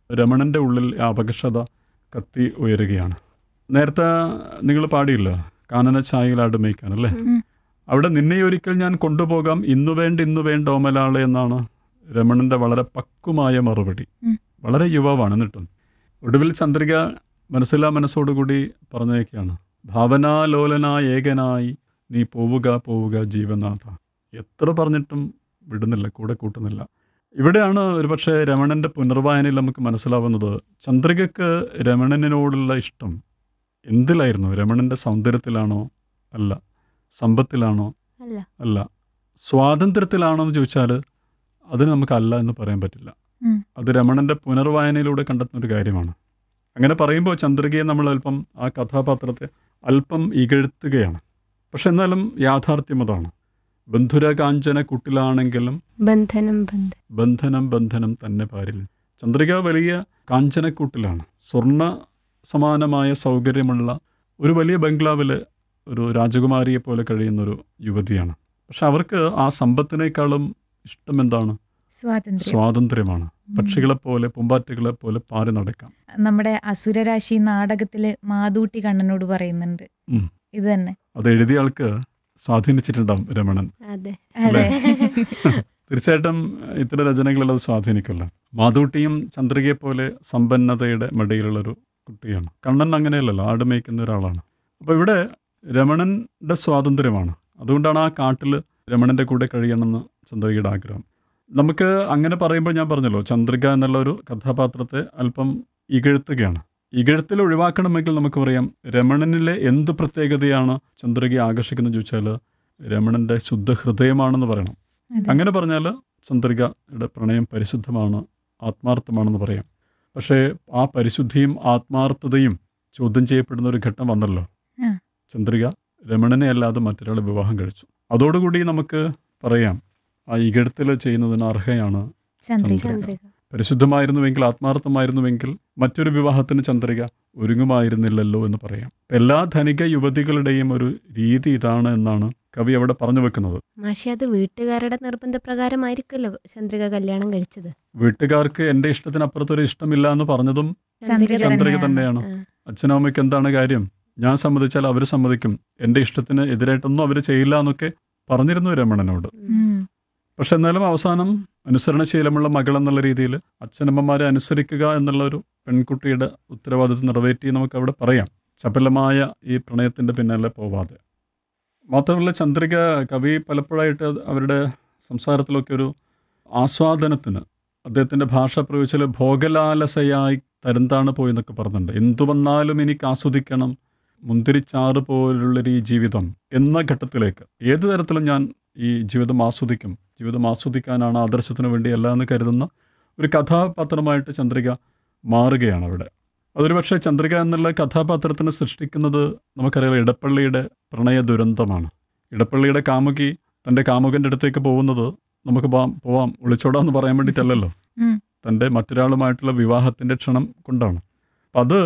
രമണൻ്റെ ഉള്ളിൽ ആ അപകർഷത കത്തി ഉയരുകയാണ് നേരത്തെ നിങ്ങൾ പാടിയില്ല കാനന ഛായയിലാട് മേയ്ക്കാൻ അല്ലേ ഉം. അവിടെ നിന്നെ ഒരിക്കൽ ഞാൻ കൊണ്ടുപോകാം ഇന്നു വേണ്ട ഇന്നു വേണ്ട ഓമലാളെ എന്നാണ് രമണന്റെ വളരെ പക്വമായ മറുപടി ഉം. വളരെ യുവാവാണ് എന്നിട്ടും ഒടുവിൽ ചന്ദ്രിക മനസ്സിലാ മനസ്സോടുകൂടി പറഞ്ഞേക്കാണ് ഭാവനാലോലനായ ഏകനായി നീ പോവുക പോവുക ജീവനാഥ എത്ര പറഞ്ഞിട്ടും വിടുന്നില്ല കൂടെ കൂട്ടുന്നില്ല ഇവിടെയാണ് ഒരുപക്ഷെ രമണന്റെ പുനർവായനയിൽ നമുക്ക് മനസ്സിലാവുന്നത് ചന്ദ്രികക്ക് രമണനോടുള്ള ഇഷ്ടം എന്തിലായിരുന്നു രമണന്റെ സൗന്ദര്യത്തിലാണോ അല്ല സമ്പത്തിലാണോ അല്ല അല്ല സ്വാതന്ത്ര്യത്തിലാണോ എന്ന് ചോദിച്ചാൽ അതിന് നമുക്ക് അല്ല എന്ന് പറയാൻ പറ്റില്ല ഉം. അത് രമണന്റെ പുനർവായനയിലൂടെ കണ്ടെത്തുന്ന ഒരു കാര്യമാണ് അങ്ങനെ പറയുമ്പോൾ ചന്ദ്രികയെ നമ്മൾ അല്പം ആ കഥാപാത്രത്തെ അല്പം ഇകഴ്ത്തുകയാണ് പക്ഷെ എന്നാലും യാഥാർത്ഥ്യം അതാണ് ബന്ധുര കാഞ്ചന കുട്ടിലാണെങ്കിലും ബന്ധനം ബന്ധം ബന്ധനം ബന്ധനം തന്നെ പാരിൽ ചന്ദ്രിക വലിയ കാഞ്ചനക്കൂട്ടിലാണ് സ്വർണ്ണ സമാനമായ സൗകര്യമുള്ള ഒരു വലിയ ബംഗ്ലാവിൽ ഒരു രാജകുമാരിയെ പോലെ കഴിയുന്നൊരു യുവതിയാണ് പക്ഷെ അവർക്ക് ആ സമ്പത്തിനേക്കാളും ഇഷ്ടം എന്താണ് സ്വാതന്ത്ര്യം സ്വാതന്ത്ര്യമാണ് ഉം. പക്ഷികളെ പോലെ പൂമ്പാറ്റകളെ പോലെ പാറി നടക്കാം നമ്മുടെ അസുരരാശി നാടകത്തില് മാതൂട്ടി കണ്ണനോട് പറയുന്നുണ്ട് ഉം. ഇത് തന്നെ അത് എഴുതിയ ആൾക്ക് സ്വാധീനിച്ചിട്ടുണ്ടാവും രമണൻ അതെ അതെ തീർച്ചയായിട്ടും ഇത്തരം രചനകളിൽ അത് സ്വാധീനിക്കില്ല മാതൂട്ടിയും ചന്ദ്രികയെ പോലെ സമ്പന്നതയുടെ മടിയിലുള്ളൊരു കുട്ടിയാണ് കണ്ണൻ അങ്ങനെയല്ലല്ലോ ആട് മേയ്ക്കുന്ന ഒരാളാണ് അപ്പോൾ ഇവിടെ രമണന്റെ സ്വാതന്ത്ര്യമാണ് അതുകൊണ്ടാണ് ആ കാട്ടിൽ രമണന്റെ കൂടെ കഴിയണമെന്ന് ചന്ദ്രികയുടെ ആഗ്രഹം നമുക്ക് അങ്ങനെ പറയുമ്പോൾ ഞാൻ പറഞ്ഞല്ലോ ചന്ദ്രിക എന്നുള്ള ഒരു കഥാപാത്രത്തെ അല്പം ഇകഴ്ത്തുകയാണ് ഇകഴ്ത്തിൽ ഒഴിവാക്കണമെങ്കിൽ നമുക്ക് പറയാം രമണനിലെ എന്ത് പ്രത്യേകതയാണ് ചന്ദ്രികയെ ആകർഷിക്കുന്നത് ചോദിച്ചാൽ രമണന്റെ ശുദ്ധ ഹൃദയമാണെന്ന് പറയണം അതെ. അങ്ങനെ പറഞ്ഞാൽ ചന്ദ്രികയുടെ പ്രണയം പരിശുദ്ധമാണ് ആത്മാർത്ഥമാണെന്ന് പറയാം പക്ഷേ ആ പരിശുദ്ധിയും ആത്മാർത്ഥതയും ചോദ്യം ചെയ്യപ്പെടുന്ന ഒരു ഘട്ടം വന്നല്ലോ ആ. ചന്ദ്രിക രമണനെ അല്ലാതെ മറ്റൊരാളെ വിവാഹം കഴിച്ചു അതോടുകൂടി നമുക്ക് പറയാം ആ ഇകഴ്ത്തൽ ചെയ്യുന്നതിന് അർഹയാണ് ചന്ദ്രിക ചന്ദ്രിക പരിശുദ്ധമായിരുന്നുവെങ്കിൽ ആത്മാർത്ഥമായിരുന്നുവെങ്കിൽ മറ്റൊരു വിവാഹത്തിന് ചന്ദ്രിക ഒരുങ്ങുമായിരുന്നില്ലല്ലോ എന്ന് പറയാം എല്ലാ ധനിക യുവതികളുടെയും ഒരു രീതി ഇതാണ് എന്നാണ് കവി അവിടെ പറഞ്ഞു വെക്കുന്നത് മാഷി അത് വീട്ടുകാരുടെ നിർബന്ധപ്രകാരമായിരിക്കുമല്ലോ ചന്ദ്രിക കല്യാണം കഴിച്ചത് വീട്ടുകാർക്ക് എൻ്റെ ഇഷ്ടത്തിനപ്പുറത്തൊരു ഇഷ്ടമില്ല എന്ന് പറഞ്ഞതും ചന്ദ്രിക ചന്ദ്രിക തന്നെയാണ്. തന്നെയാണ് ആ. അച്ഛനും അമ്മയ്ക്ക് എന്താണ് കാര്യം ഞാൻ സമ്മതിച്ചാൽ അവർ സമ്മതിക്കും എൻ്റെ ഇഷ്ടത്തിന് എതിരായിട്ടൊന്നും അവർ ചെയ്യില്ല എന്നൊക്കെ പറഞ്ഞിരുന്നു രമണനോട് ഉം. ഉം. പക്ഷെ എന്നാലും അവസാനം അനുസരണശീലമുള്ള മകൾ എന്നുള്ള രീതിയിൽ അച്ഛനമ്മമാരെ അനുസരിക്കുക എന്നുള്ള ഒരു പെൺകുട്ടിയുടെ ഉത്തരവാദിത്വം നിറവേറ്റി നമുക്ക് അവിടെ പറയാം ചപലമായ ഈ പ്രണയത്തിൻ്റെ പിന്നാലെ പോവാതെ മാത്രമല്ല ചന്ദ്രിക കവി പലപ്പോഴായിട്ട് അത് അവരുടെ സംസാരത്തിലൊക്കെ ഒരു ആസ്വാദനത്തിന് അദ്ദേഹത്തിൻ്റെ ഭാഷ പ്രയോഗിച്ചാൽ ഭോഗലാലസയായി തരന്താണ് പോയി എന്നൊക്കെ പറഞ്ഞിട്ടുണ്ട് എന്തു വന്നാലും എനിക്ക് ആസ്വദിക്കണം മുന്തിരിച്ചാറ് പോലുള്ളൊരു ഈ ജീവിതം എന്ന ഘട്ടത്തിലേക്ക് ഏത് തരത്തിലും ഞാൻ ഈ ജീവിതം ആസ്വദിക്കും ജീവിതം ആസ്വദിക്കാനാണ് ആദർശത്തിന് വേണ്ടിയല്ല എന്ന് കരുതുന്ന ഒരു കഥാപാത്രമായിട്ട് ചന്ദ്രിക മാറുകയാണ് അവിടെ അതൊരു പക്ഷേ ചന്ദ്രിക എന്നുള്ള കഥാപാത്രത്തിന് സൃഷ്ടിക്കുന്നത് നമുക്കറിയാം ഇടപ്പള്ളിയുടെ പ്രണയ ദുരന്തമാണ് ഇടപ്പള്ളിയുടെ കാമുകി തൻ്റെ കാമുകൻ്റെ അടുത്തേക്ക് പോകുന്നത് നമുക്ക് പോവാം പോവാം ഒളിച്ചോടാന്ന് പറയാൻ വേണ്ടിയിട്ടല്ലല്ലോ ഉം. തൻ്റെ മറ്റൊരാളുമായിട്ടുള്ള വിവാഹത്തിൻ്റെ ക്ഷണം കൊണ്ടാണ് അപ്പം അത്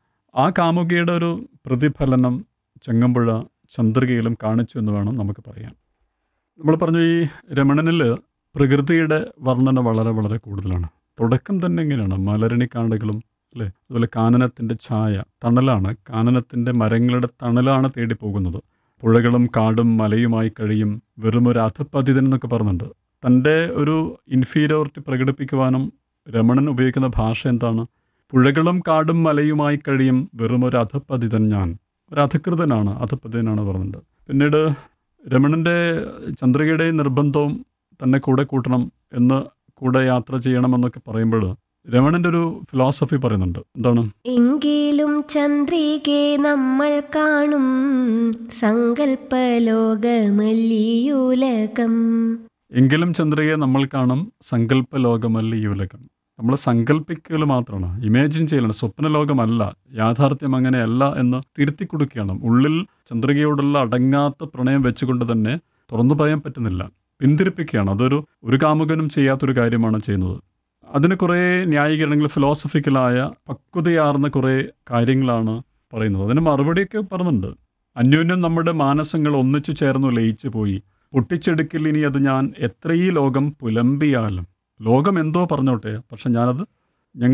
ആ കാമുകിയുടെ ഒരു പ്രതിഫലനം ചെങ്ങമ്പുഴ ചന്ദ്രികയിലും കാണിച്ചു എന്ന് വേണം നമുക്ക് പറയാൻ നമ്മൾ പറഞ്ഞു ഈ രമണനിൽ പ്രകൃതിയുടെ വർണ്ണന വളരെ വളരെ കൂടുതലാണ് തുടക്കം തന്നെ എങ്ങനെയാണ് മലരണിക്കാണ്ടുകളും അല്ലേ അതുപോലെ കാനനത്തിൻ്റെ ഛായ തണലാണ് കാനനത്തിൻ്റെ മരങ്ങളുടെ തണലാണ് തേടി പോകുന്നത് പുഴകളും കാടും മലയുമായി കഴിയും വെറുമൊരു അധപ്പതിതൻ എന്നൊക്കെ പറയുന്നുണ്ട് തൻ്റെ ഒരു ഇൻഫീരിയോറിറ്റി പ്രകടിപ്പിക്കുവാനും രമണൻ ഉപയോഗിക്കുന്ന ഭാഷ എന്താണ് പുഴകളും കാടും മലയുമായി കഴിയും വെറുമൊരു അധപ്പതിതൻ ഞാൻ ഒരു അധകൃതനാണ് അധപ്പതിതനാണ് പറഞ്ഞിട്ടുണ്ട് പിന്നീട് രമണൻ്റെ ചന്ദ്രികയുടെ നിർബന്ധവും തന്നെ കൂടെ കൂട്ടണം എന്ന് കൂടെ യാത്ര ചെയ്യണമെന്നൊക്കെ പറയുമ്പോൾ രമണൻ്റെ ഒരു ഫിലോസഫി പറയുന്നുണ്ട് എന്താണ് എങ്കിലും ചന്ദ്രികെ നമ്മൾ കാണും സങ്കല്പലോകമല്ലിയുലകം എങ്കിലും ചന്ദ്രികയെ നമ്മൾ കാണും സങ്കല്പ ലോകമല്ല ഈ ഉലകം നമ്മൾ സങ്കല്പിക്കൽ മാത്രമാണ് ഇമാജിൻ ചെയ്യലാണ് സ്വപ്ന ലോകമല്ല യാഥാർത്ഥ്യം അങ്ങനെയല്ല എന്ന് തിരുത്തി കൊടുക്കുകയാണ് ഉള്ളിൽ ചന്ദ്രികയോടുള്ള അടങ്ങാത്ത പ്രണയം വെച്ചുകൊണ്ട് തന്നെ തുറന്നു പറയാൻ പറ്റുന്നില്ല പിന്തിരിപ്പിക്കുകയാണ് അതൊരു ഒരു കാമുകനും ചെയ്യാത്തൊരു കാര്യമാണ് ചെയ്യുന്നത് അതിന് കുറേ ന്യായീകരണങ്ങൾ ഫിലോസഫിക്കലായ പക്വതയാർന്ന കുറേ കാര്യങ്ങളാണ് പറയുന്നത് അതിന് മറുപടിയൊക്കെ പറയുന്നുണ്ട് അന്യോന്യം നമ്മുടെ മാനസങ്ങൾ ഒന്നിച്ചു ചേർന്നു ലയിച്ചു പോയി പൊട്ടിച്ചെടുക്കിൽ ഇനി അത് ഞാൻ എത്ര ഈ ലോകം പുലമ്പിയാലും ലോകം എന്തോ പറഞ്ഞോട്ടെ പക്ഷെ ഞാനത്